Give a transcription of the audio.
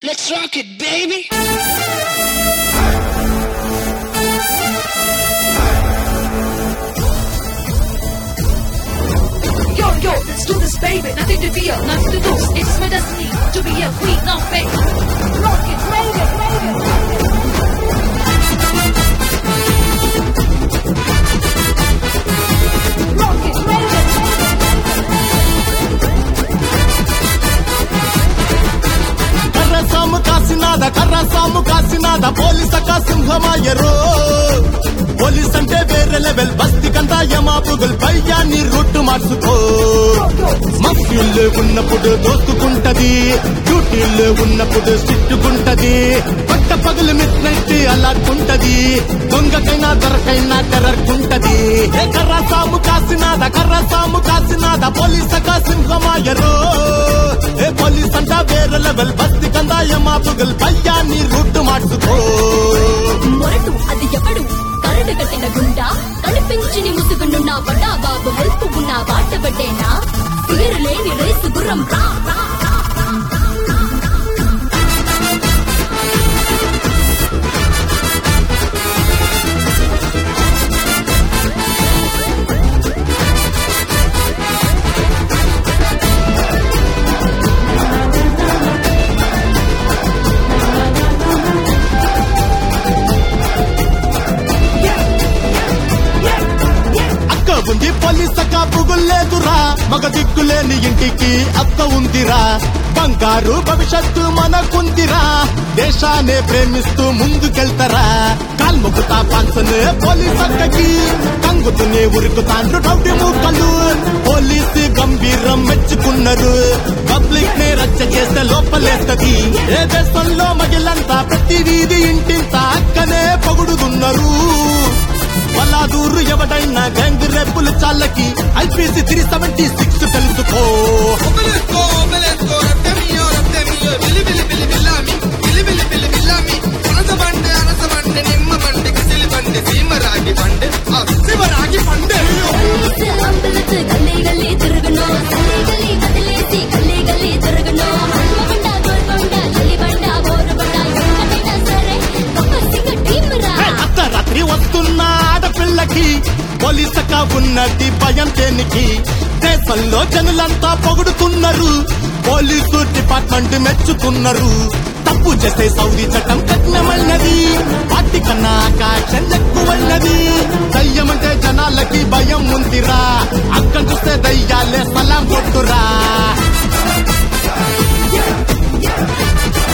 Let's rock it, baby. Yo, yo, let's do this, baby. Nothing to fear, nothing to lose. It's my destiny to be a queen of faith. Rock it, roll it, roll it. Rock it, roll it. కర్ర సాము కాసినాద కర్ర సాము కాసినాద పోలీసక సింహమాయరో police అంటే వేరే level బస్తి కంతా యమాపుగుల్ పయ్యాన్ని route మార్చుకో మఫ్యూల్లో ఉన్నప్పుడు దోసుకుంటది డ్యూటీల్లో ఉన్నప్పుడు సిట్టుకుంటది పట్ట పగులు మిట్నట్టు అలాకుంటది దొంగకైనా దొరకైనా టెర్రర్కుంటది ఏ కర్ర సాము కాసినాద కర్ర సాము కాసినాద పోలీసక సింహమాయరో ఏ పోలీస్ అంట వేరే లెవెల్ బస్తి కందాయ మాపుగల్ పయ్యాన్ని రూట్ మార్చుకో మొరటు అది ఎవడు కరడు కట్టిన గుండా కనిపించిని ముసుగునున్న బడా బాబు హెల్ప్ ఉన్న బాట పడ్డేనా పేరు లేని రేసు గుర్రం రా రా రా అక్క ఉంది పోలీస్ అక్క పుగుల్లేదురా మగ దిక్కులేని ఇంటికి అక్క ఉందిరా బంగారు భవిష్యత్తు మనకుందిరా దేశాన్ని ప్రేమిస్తూ ముందుకెళ్తారా కాల్ముకుతా పాన్సన్ పోలీస్ అక్కకి కంగుతునే ఉరుకుతాండ్రు రౌడీ ముక్కలు పోలీసు గంభీరం మెచ్చుకున్నారు పబ్లిక్ ని రచ్చ చేస్తే లోపలేస్తది ఏ దేశంలో మగిలంతా ప్రతి వీధి ఇంటింత అక్కనే పొగుడుతున్నారు బలాదూరు ఎవడైనా గ్యాంగ్ రేపులు చాలకి ఐపీసీ త్రీ సెవెంటీ సిక్స్ తెలుసుకో Obelisco, obelisco, rete mio, rete mio, bili bili bili bilami, bili bili bili bilami. అనస బండి, అనస బండి, నిమ్మ బండి, కిసిలి బండి, సీమ రాగి బండి, ఆ శివ రాగి బండి. పోలీసు అంబులెన్స్ గల్లీ గల్లీ తిరుగును గల్లీ గల్లీ వదిలేసి గల్లీ గల్లీ తిరుగును హనుమకొండ గోల్కొండ జల్లిబండ బోరుబండ ఎక్కడైనా సరే గొప్ప సింగ టీమ్ రా అర్ధరాత్రి వస్తున్న ఆడపిల్లకి పోలీసక ఉన్నది భయం దేనికి దేశంలో జనులంతా పొగుడుతున్నారు పోలీసు డిపార్ట్మెంట్ మెచ్చుకున్నారు తప్పు చేస్తే సౌదీ చట్టం కఠినమైనది వాటి కన్నా ఆకాశం ఎక్కువైనది దయ్యం అంటే జనాలకి భయం ఉందిరా అక్కడ చూస్తే దయ్యాలే సలాం కొట్టురా